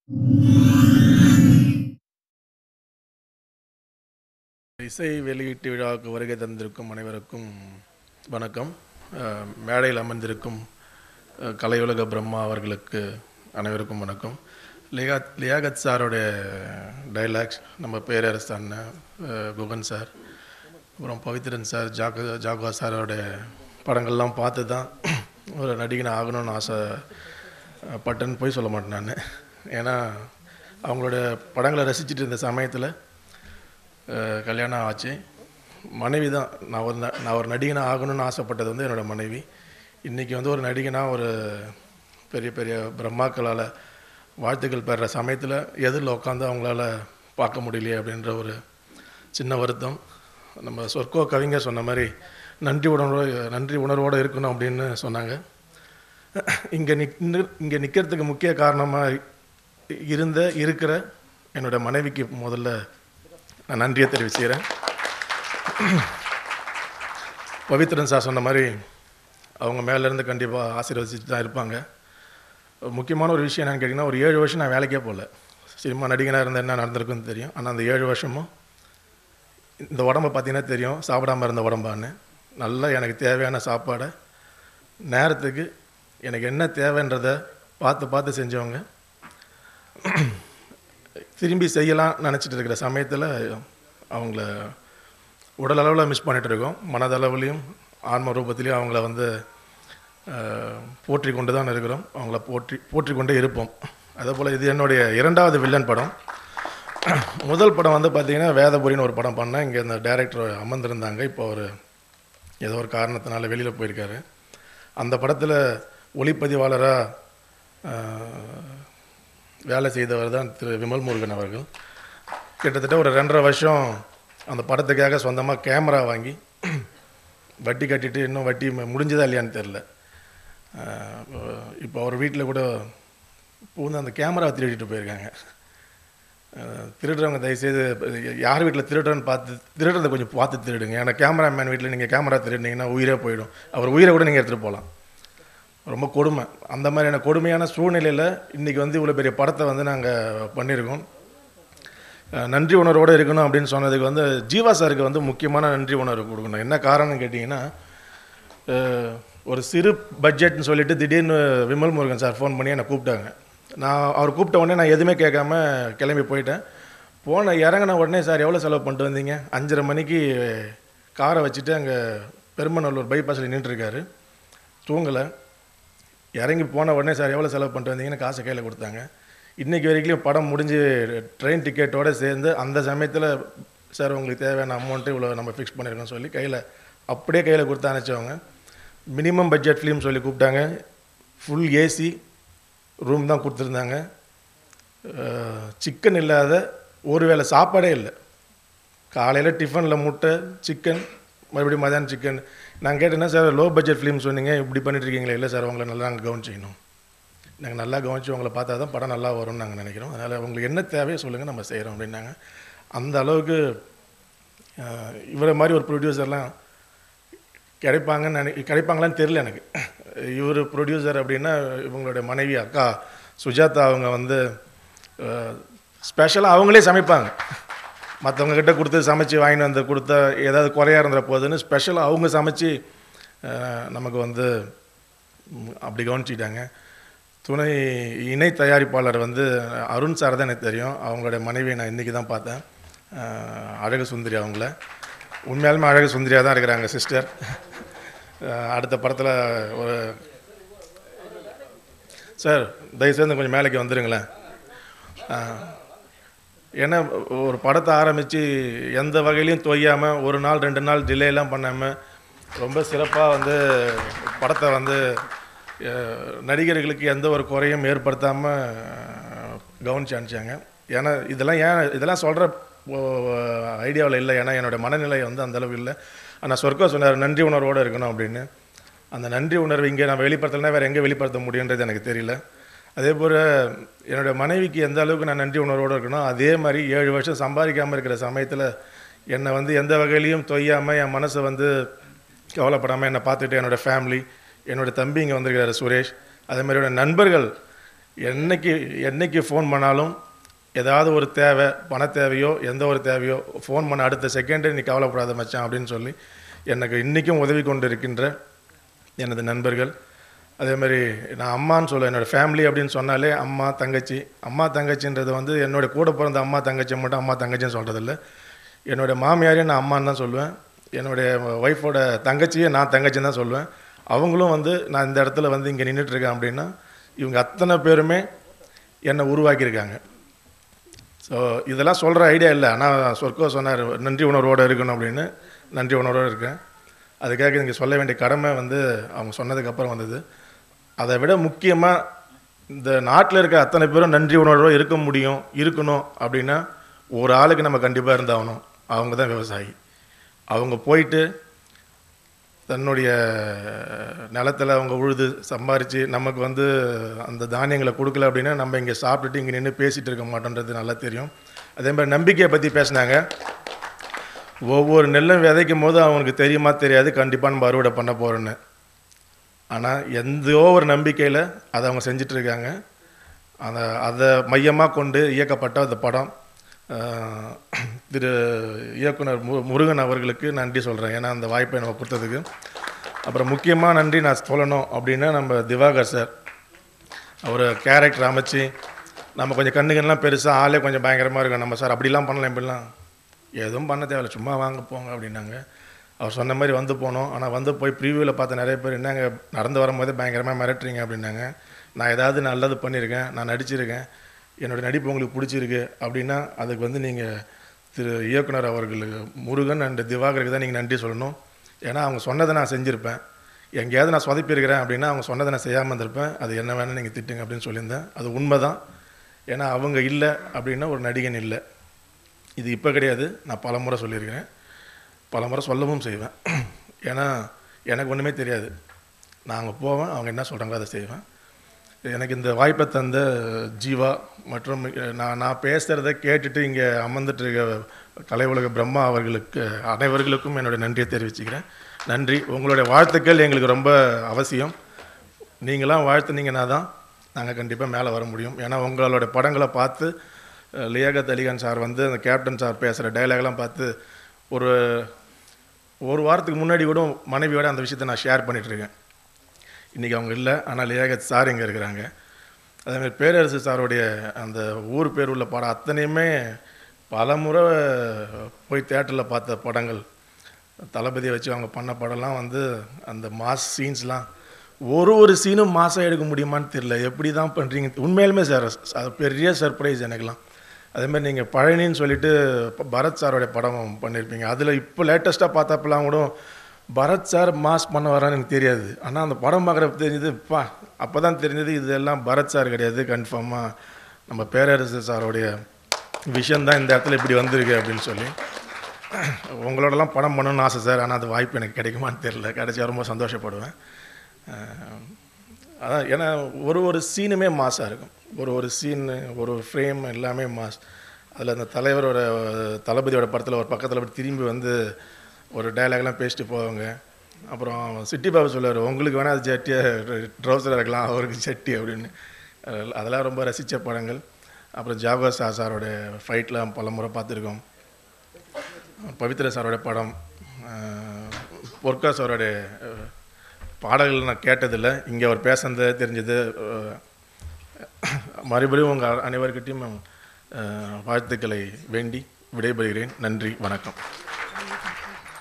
இசை வெளியீட்டு விழாவுக்கு வருகை தந்திருக்கும் அனைவருக்கும் வணக்கம் அஹ், மேடையில் அமர்ந்திருக்கும் அஹ், கலையுலக பிரம்மா அவர்களுக்கு அனைவருக்கும் வணக்கம் லியாகத் லியாகத் சாரோடைய டைலாக்ஸ் நம்ம பேரரசு அண்ணன் அஹ், குகன் சார் அப்புறம் பவித்ரன் சார் ஜாகு ஜாகுவா சாரோடைய படங்கள்லாம் பார்த்து தான் ஒரு நடிகனை ஆகணும்னு ஆசை அஹ், பட்டேன்னு போய் சொல்ல மாட்டேன் நான் ஏன்னா அவங்களோட படங்களை ரசிச்சிட்டு இருந்த சமயத்தில் அஹ் கல்யாணம் ஆச்சு மனைவி தான் நான் ஒரு ந- நான் ஒரு நடிகனாக ஆகணும்னு ஆசைப்பட்டது வந்து என்னோடய மனைவி இன்றைக்கி வந்து ஒரு நடிகனாக ஒரு பெரிய பெரிய பிரம்மாக்களால் வாழ்த்துக்கள் பெறுற சமயத்தில் எதிரில் உட்காந்து அவங்களால பார்க்க முடியலையே அப்படின்ற ஒரு சின்ன வருத்தம் நம்ம சொர்க்கோ கவிஞர் சொன்ன மாதிரி நன்றி உணர்வோடு நன்றி உணர்வோடு இருக்கணும் அப்படின்னு சொன்னாங்க இங்கே நின்று இங்கே நிற்கிறதுக்கு முக்கிய காரணமாக இருந்த இருக்கிற என்னோட மனைவிக்கு முதல்ல நான் நன்றியை தெரிவிச்சுக்கிறேன் பவித்ரன் சார் சொன்ன மாதிரி அவங்க மேலேருந்து கண்டிப்பாக ஆசீர்வதிச்சுட்டு தான் இருப்பாங்க ஒரு முக்கியமான ஒரு விஷயம் என்னன்னு கேட்டிங்கன்னா ஒரு ஏழு வருஷம் நான் வேலைக்கே போகல சினிமா நடிகனாக இருந்தால் என்ன நடந்திருக்குன்னு தெரியும் ஆனால் அந்த ஏழு வருஷமும் இந்த உடம்பை பார்த்தீங்கன்னா தெரியும் சாப்பிடாம இருந்த உடம்பான்னு நல்லா எனக்கு தேவையான சாப்பாடை நேரத்துக்கு எனக்கு என்ன தேவைன்றதை பார்த்து பார்த்து செஞ்சவங்க திரும்பி செய்யலாம் நினச்சிட்டு இருக்கிற சமயத்தில் அவங்கள உடல் அளவில் மிஸ் பண்ணிட்டு இருக்கோம் மனதளவுலையும் ஆன்ம ரூபத்திலையும் அவங்கள வந்து அஹ், போற்றி கொண்டு தான் இருக்கிறோம் அவங்கள போற்றி போற்றி கொண்டே இருப்போம் அதே போல் இது என்னுடைய இரண்டாவது வில்லன் படம் முதல் படம் வந்து பார்த்திங்கன்னா வேதபுரின்னு ஒரு படம் பண்ணேன் இங்கே இந்த டைரக்டர் அமர்ந்திருந்தாங்க இப்போ அவர் ஏதோ ஒரு காரணத்தினால வெளியில் போயிருக்காரு அந்த படத்தில் ஒளிப்பதிவாளராக வேலை செய்தவர் தான் திரு விமல் முருகன் அவர்கள் கிட்டத்தட்ட ஒரு ரெண்டரை வருஷம் அந்த படத்துக்காக சொந்தமாக கேமரா வாங்கி வட்டி கட்டிட்டு இன்னும் வட்டி ம- முடிஞ்சதா இல்லையான்னு தெரில இப்போ அவர் வீட்டில் கூட பூந்து அந்த கேமராவை திருடிட்டு போயிருக்காங்க அஹ், திருடுறவங்க தயவுசெய்து யார் வீட்டில் திருடுறன்னு பார்த்து திருடுறதை கொஞ்சம் பார்த்து திருடுங்க ஏன்னா கேமராமேன் வீட்டில் நீங்கள் கேமரா திருடினீங்கன்னா உயிரே போயிடும் அவர் உயிரை கூட நீங்கள் எடுத்துகிட்டு போகலாம் ரொம்ப கொடுமை அந்த மாதிரியான கொடுமையான சூழ்நிலையில் இன்றைக்கி வந்து இவ்வளோ பெரிய படத்தை வந்து நாங்கள் பண்ணியிருக்கோம் அஹ் நன்றி உணர்வோடு இருக்கணும் அப்படின்னு சொன்னதுக்கு வந்து ஜீவா சாருக்கு வந்து முக்கியமான நன்றி உணர்வு கொடுக்கணும் என்ன காரணம்னு கேட்டிங்கன்னா அஹ் ஒரு சிறு பட்ஜெட்னு சொல்லிட்டு திடீர்னு விமல் முருகன் சார் ஃபோன் பண்ணி என்னை கூப்பிட்டாங்க நான் அவர் கூப்பிட்ட உடனே நான் எதுவுமே கேட்காம கிளம்பி போயிட்டேன் போன இறங்கின உடனே சார் எவ்வளோ செலவு பண்ணிட்டு வந்தீங்க அஞ்சரை மணிக்கு காரை வச்சுட்டு அங்கே பெருமநல்லூர் பைபாஸில் நின்றுருக்காரு தூங்கலை இறங்கி போன உடனே சார் எவ்வளோ செலவு பண்ணிட்டு வந்தீங்கன்னு காசை கையில் கொடுத்தாங்க இன்றைக்கி வரைக்கும் படம் முடிஞ்சு ட்ரெயின் டிக்கெட்டோடு சேர்ந்து அந்த சமயத்தில் சார் உங்களுக்கு தேவையான அமௌண்ட்டு இவ்வளோ நம்ம ஃபிக்ஸ் பண்ணியிருக்கோம் சொல்லி கையில் அப்படியே கையில் கொடுத்து அனுப்பிச்சவங்க மினிமம் பட்ஜெட் ஃபிலிம் சொல்லி கூப்பிட்டாங்க ஃபுல் ஏசி ரூம் தான் கொடுத்துருந்தாங்க சிக்கன் இல்லாத ஒரு வேளை சாப்பாடே இல்லை காலையில் டிஃபனில் முட்டை சிக்கன் மறுபடியும் மதியானம் சிக்கன் நான் கேட்டேன்னா சார் லோ பட்ஜெட் ஃபிலிம் சொன்னீங்க இப்படி பண்ணிட்டு இருக்கீங்களே இல்லை சார் உங்களை நல்லா நாங்கள் கவனிச்சிக்கணும் நாங்கள் நல்லா கவனிச்சு உங்களை பார்த்தா தான் படம் நல்லா வரும்னு நாங்கள் நினைக்கிறோம் அதனால் உங்களுக்கு என்ன தேவையோ சொல்லுங்கள் நம்ம செய்கிறோம் அப்படின்னாங்க அந்த அளவுக்கு அஹ், இவரை மாதிரி ஒரு ப்ரொடியூசர்லாம் கிடைப்பாங்கன்னு நினை கிடைப்பாங்களான்னு தெரில எனக்கு இவர் ப்ரொடியூசர் அப்படின்னா இவங்களுடைய மனைவி அக்கா சுஜாதா அவங்க வந்து ஸ்பெஷலாக அவங்களே சமைப்பாங்க மற்றவங்க கிட்ட கொடுத்து சமைச்சு வாங்கிட்டு வந்து கொடுத்தா ஏதாவது குறையா இருந்துற போகுதுன்னு ஸ்பெஷலாக அவங்க சமைச்சு அஹ், நமக்கு வந்து ம், அப்படி கவனிச்சிட்டாங்க துணை இணை தயாரிப்பாளர் வந்து அருண் சார் தான் எனக்கு தெரியும் அவங்களுடைய மனைவியை நான் இன்றைக்கி தான் பார்த்தேன் அஹ், அழகு சுந்தரி அவங்கள உண்மையாலுமே அழகு சுந்தரியாக தான் இருக்கிறாங்க சிஸ்டர் அடுத்த படத்தில் ஒரு சார் தயவுசெய்து கொஞ்சம் மேலைக்கு வந்துடுங்களேன் அஹ், ஏன்னா ஒரு படத்தை ஆரம்பித்து எந்த வகையிலையும் தொய்யாமல் ஒரு நாள் ரெண்டு நாள் டிலேலாம் பண்ணாமல் ரொம்ப சிறப்பாக வந்து படத்தை வந்து அஹ், நடிகர்களுக்கு எந்த ஒரு குறையும் ஏற்படுத்தாமல் கவனிச்சு அனுப்பிச்சாங்க ஏன்னா இதெல்லாம் ஏன் இதெல்லாம் சொல்கிற ஐடியாவில் இல்லை ஏன்னா என்னோட மனநிலை வந்து அந்த அளவுக்கு இல்லை ஆனால் சொர்க்கா சொன்னார் நன்றி உணர்வோடு இருக்கணும் அப்படின்னு அந்த நன்றி உணர்வு இங்கே நான் வெளிப்படுத்தலைன்னா வேறு எங்கே வெளிப்படுத்த முடியுன்றது எனக்கு தெரியல அதே போல் என்னோட மனைவிக்கு எந்த அளவுக்கு நான் நன்றி உணர்வோடு இருக்கணும் அதே மாதிரி ஏழு வருஷம் சம்பாதிக்காமல் இருக்கிற சமயத்தில் என்னை வந்து எந்த வகையிலையும் தொய்யாமல் என் மனசை வந்து கவலைப்படாமல் என்னை பார்த்துட்டு என்னோடய ஃபேமிலி என்னோட தம்பி இங்கே வந்திருக்கிறாரு சுரேஷ் அதே மாதிரி என்னோட நண்பர்கள் என்னைக்கு என்னைக்கு ஃபோன் பண்ணாலும் ஏதாவது ஒரு தேவை பண தேவையோ எந்த ஒரு தேவையோ ஃபோன் பண்ண அடுத்த செகண்டே நீ கவலைப்படாத மச்சான் அப்படின்னு சொல்லி எனக்கு இன்றைக்கும் உதவி கொண்டு இருக்கின்ற எனது நண்பர்கள் அதே மாதிரி நான் அம்மான்னு சொல்லுவேன் என்னோடய ஃபேமிலி அப்படின்னு சொன்னாலே அம்மா தங்கச்சி அம்மா தங்கச்சின்றது வந்து என்னோட கூட பிறந்த அம்மா தங்கச்சி மட்டும் அம்மா தங்கச்சின்னு சொல்கிறதில்ல என்னோடய மாமியாரையும் நான் அம்மான்னு தான் சொல்லுவேன் என்னுடைய ஒய்ஃபோட தங்கச்சியை நான் தங்கச்சின்னு தான் சொல்லுவேன் அவங்களும் வந்து நான் இந்த இடத்துல வந்து இங்கே நின்றுட்டுருக்கேன் அப்படின்னா இவங்க அத்தனை பேருமே என்னை உருவாக்கியிருக்காங்க ஸோ இதெல்லாம் சொல்கிற ஐடியா இல்லை ஆனால் சொர்க்கோ சொன்னார் நன்றி உணர்வோடு இருக்கணும் அப்படின்னு நன்றி உணர்வோடு இருக்கேன் அதுக்காக இங்கே சொல்ல வேண்டிய கடமை வந்து அவங்க சொன்னதுக்கப்புறம் வந்தது அதை விட முக்கியமாக இந்த நாட்டில் இருக்க அத்தனை பேரும் நன்றி உணர்வோடு இருக்க முடியும் இருக்கணும் அப்படின்னா ஒரு ஆளுக்கு நம்ம கண்டிப்பாக இருந்தாகணும் அவங்க தான் விவசாயி அவங்க போயிட்டு தன்னுடைய நிலத்தில் அவங்க உழுது சம்பாரித்து நமக்கு வந்து அந்த தானியங்களை கொடுக்கல அப்படின்னா நம்ம இங்கே சாப்பிட்டுட்டு இங்கே நின்று பேசிகிட்டு இருக்க மாட்டோன்றது நல்லா தெரியும் அதே மாதிரி நம்பிக்கையை பற்றி பேசினாங்க ஒவ்வொரு நெல்லும் விதைக்கும் போது அவனுக்கு தெரியுமா தெரியாது கண்டிப்பாக நம்ம அறுவடை பண்ண போகிறோன்னு ஆனால் எந்தோ ஒரு நம்பிக்கையில் அதை அவங்க செஞ்சிட்ருக்காங்க அந்த அதை மையமாக கொண்டு இயக்கப்பட்ட அந்த படம் ஆஹ், திரு இயக்குனர் மு முருகன் அவர்களுக்கு நன்றி சொல்கிறேன் ஏன்னா அந்த வாய்ப்பை நம்ம கொடுத்ததுக்கு அப்புறம் முக்கியமாக நன்றி நான் சொல்லணும் அப்படின்னா நம்ம திவாகர் சார் அவர் கேரக்டர் அமைச்சு நம்ம கொஞ்சம் கண்ணுகள்லாம் பெருசாக ஆளே கொஞ்சம் பயங்கரமாக இருக்கும் நம்ம சார் அப்படிலாம் பண்ணலாம் இப்படிலாம் எதுவும் பண்ண தேவையில்ல சும்மா வாங்க போங்க அப்படின்னாங்க அவர் சொன்ன மாதிரி வந்து போனோம் ஆனால் வந்து போய் ப்ரீவியூவில் பார்த்த நிறைய பேர் என்னங்க நடந்து வரும்போதே பயங்கரமாக மிரட்டுறீங்க அப்படின்னாங்க நான் ஏதாவது நல்லது பண்ணியிருக்கேன் நான் நடிச்சிருக்கேன் என்னோட நடிப்பு உங்களுக்கு பிடிச்சிருக்கு அப்படின்னா அதுக்கு வந்து நீங்கள் திரு இயக்குனர் அவர்களுக்கு முருகன் அண்ட் திவாகருக்கு தான் நீங்கள் நன்றி சொல்லணும் ஏன்னா அவங்க சொன்னதை நான் செஞ்சுருப்பேன் எங்கேயாவது நான் சொதப்பியிருக்கிறேன் அப்படின்னா அவங்க சொன்னதை நான் செய்யாமல் இருந்திருப்பேன் அது என்ன வேணால் நீங்கள் திட்டுங்க அப்படின்னு சொல்லியிருந்தேன் அது உண்மை தான் ஏன்னா அவங்க இல்லை அப்படின்னா ஒரு நடிகன் இல்லை இது இப்போ கிடையாது நான் பல முறை சொல்லியிருக்கிறேன் பல முறை சொல்லவும் செய்வேன் ஏன்னா எனக்கு ஒன்றுமே தெரியாது நான் அங்கே போவேன் அவங்க என்ன சொல்கிறாங்களோ அதை செய்வேன் எனக்கு இந்த வாய்ப்பை தந்த ஜீவா மற்றும் நான் நான் பேசுகிறத கேட்டுட்டு இங்கே அமர்ந்துட்டு இருக்க கலை உலக பிரம்மா அவர்களுக்கு அனைவர்களுக்கும் என்னுடைய நன்றியை தெரிவிச்சுக்கிறேன் நன்றி உங்களுடைய வாழ்த்துக்கள் எங்களுக்கு ரொம்ப அவசியம் நீங்களாம் வாழ்த்துனீங்கன்னா தான் நாங்கள் கண்டிப்பாக மேலே வர முடியும் ஏன்னா உங்களோட படங்களை பார்த்து அஹ், லியாகத் அலிகான் சார் வந்து அந்த கேப்டன் சார் பேசுகிற டைலாக்லாம் பார்த்து ஒரு ஒரு வாரத்துக்கு முன்னாடி கூட மனைவியோட அந்த விஷயத்தை நான் ஷேர் பண்ணிகிட்ருக்கேன் இன்றைக்கி அவங்க இல்லை ஆனால் லியாகத் சார் இங்கே இருக்கிறாங்க அதேமாதிரி பேரரசு சாருடைய அந்த ஊர் பேர் உள்ள படம் அத்தனையுமே பல முறை போய் தேட்டரில் பார்த்த படங்கள் தளபதியை வச்சு அவங்க பண்ண படம்லாம் வந்து அந்த மாஸ் சீன்ஸ்லாம் ஒரு ஒரு சீனும் மாதம் எடுக்க முடியுமான்னு தெரியல எப்படி தான் பண்ணுறீங்க உண்மையிலுமே சார் அது பெரிய சர்ப்ரைஸ் எனக்குலாம் அதேமாதிரி நீங்கள் பழனின்னு சொல்லிட்டு ப- பரத் சாரோடைய படம் பண்ணியிருப்பீங்க அதில் இப்போ லேட்டஸ்ட்டாக பார்த்தப்பெல்லாம் கூட பரத் சார் மாஸ் பண்ண வரான்னு எனக்கு தெரியாது ஆனால் அந்த படம் பார்க்குறப்ப தெரிஞ்சது பா அப்போ தான் தெரிஞ்சது இதெல்லாம் பரத் சார் கிடையாது கன்ஃபார்மாக நம்ம பேரரசு சாரோடைய விஷயம் தான் இந்த இடத்துல இப்படி வந்திருக்கு அப்படின்னு சொல்லி உங்களோடலாம் படம் பண்ணணும்னு ஆசை சார் ஆனால் அது வாய்ப்பு எனக்கு கிடைக்குமான்னு தெரியல கிடைச்சா ரொம்ப சந்தோஷப்படுவேன் அஹ், அதான் ஏன்னா ஒரு ஒரு சீனுமே மாஸாக இருக்கும் ஒரு ஒரு சீனு ஒரு ஃப்ரேம் எல்லாமே மாஸ் அதில் அந்த தலைவரோட தளபதியோட படத்தில் ஒரு பக்கத்தில் அப்படி திரும்பி வந்து ஒரு டயலாக்லாம் பேசிட்டு போவாங்க அப்புறம் சிட்டி பாபு சொல்லுவார் உங்களுக்கு வேணால் அது ஜட்டியாக ட்ரௌசராக இருக்கலாம் அவருக்கு சட்டி அப்படின்னு அஹ், அதெல்லாம் ரொம்ப ரசித்த படங்கள் அப்புறம் ஜாகோ சா சாரோட ஃபைட்லாம் பல முறை பார்த்துருக்கோம் பவித்ர சாரோட படம் அஹ், பொற்கா சாரோட அஹ், பாடல்கள் நான் கேட்டதில்லை இங்கே அவர் பேசுனது தெரிஞ்சது அஹ், மறுபடியும் உங்கள் அனைவருக்கிட்டையும் அஹ், வாழ்த்துக்களை வேண்டி விடைபெறுகிறேன் நன்றி வணக்கம்